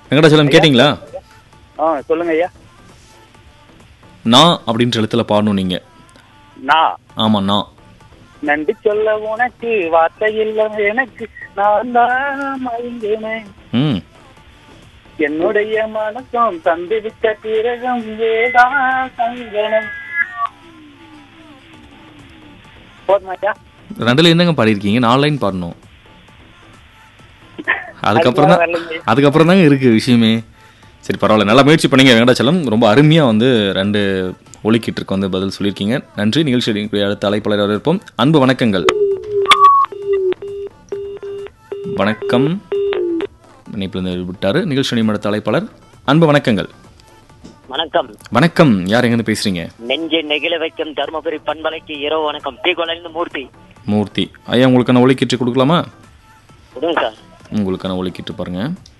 வெங்கடாச்சலம் கேட்டிங்களா ஆ சொல்லுங்க ஐயா நான் அப்படின்ற எழுத்துல பாடணும் நீங்க நான் ஆமா நான் நன்றி சொல்ல உனக்கு வார்த்தை இல்லை எனக்கு நான் தான் மயங்கினேன் ம் என்னுடைய மனசும் தந்துவிட்ட பிறகும் வேதா சங்கனம் போதுமா ஐயா ரெண்டுல என்னங்க பாடியிருக்கீங்க நாலு லைன் பாடணும் அதுக்கப்புறம் தான் வரலைங்க. அதுக்கப்புறம் தாங்க இருக்கு விஷயமே சரி பரவாயில்ல நல்லா முயற்சி பண்ணீங்க வெங்கடாச்சலம் ரொம்ப அருமையா வந்து ரெண்டு ஒலிக்கிட்டிருக்கு வந்து பதில் சொல்லியிருக்கீங்க நன்றி நிகழ்ச்சி அடுத்த அழைப்பாளர் வரவேற்போம் அன்பு வணக்கங்கள் வணக்கம் இணைப்பில் இருந்து விட்டாரு நிகழ்ச்சி அடுத்த அழைப்பாளர் அன்பு வணக்கங்கள் வணக்கம் வணக்கம் யார் எங்கேருந்து பேசுறீங்க நெஞ்சை நெகிழ வைக்கும் தருமபுரி பண்பலைக்கு இரவு வணக்கம் பி கொலைந்து மூர்த்தி மூர்த்தி ஐயா உங்களுக்கான ஒலிக்கிட்டு கொடுக்கலாமா கொடுங்க சார் உங்களுக்கான ஒலிக்கிட்டு பாருங்க